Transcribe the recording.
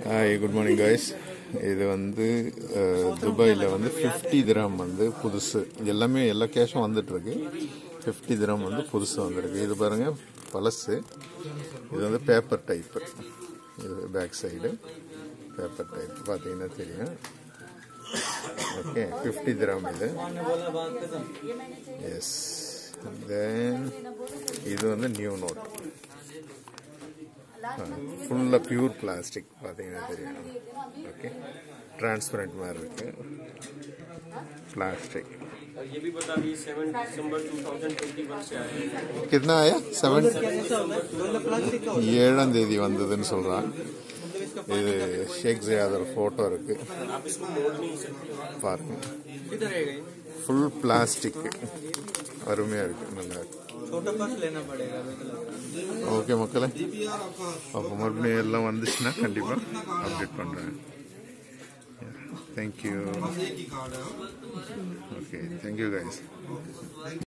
hi good morning guys இது வந்து துபாயில் வந்து ஃபிஃப்டி திரம் வந்து புதுசு எல்லாமே எல்லா கேஷும் வந்துட்டு இருக்கு ஃபிஃப்டி திரம் வந்து புதுசு வந்திருக்கு இது பாருங்க பழசு இது வந்து பேப்பர் டைப்பு இது பேக் சைடு பேப்பர் டைப் பார்த்தீங்கன்னா தெரியும் ஓகே ஃபிஃப்டி திரம் இது எஸ் தென் இது வந்து நியூ நோட் ஃபுல்லாக பியூர் பிளாஸ்டிக் பார்த்தீங்கன்னா தெரியும் ஓके ट्रांसपेरेंट மாதிரி இருக்கு प्लास्टिक और ये भी बता दीजिए सेवन दिसंबर 2021 से आया है कितना आया सेवन ஏழாம் தேதி வந்ததுன்னு சொல்றான் இது ஷேக் ஜியாதர் போட்டோ இருக்கு आप इसको मोड़ नहीं सकते பாருங்க किधर रहेगा ஃபுல் பிளாஸ்டிக் அருமையா இருக்கு நல்லா இருக்கு छोटा पर्स लेना पड़ेगा ஓகே மக்களே அப்போ மறுபடியும் எல்லாம் வந்துச்சுன்னா கண்டிப்பாக அப்டேட் பண்ணுறேன் தேங்க்யூ ஓகே தேங்க்யூ கைஸ்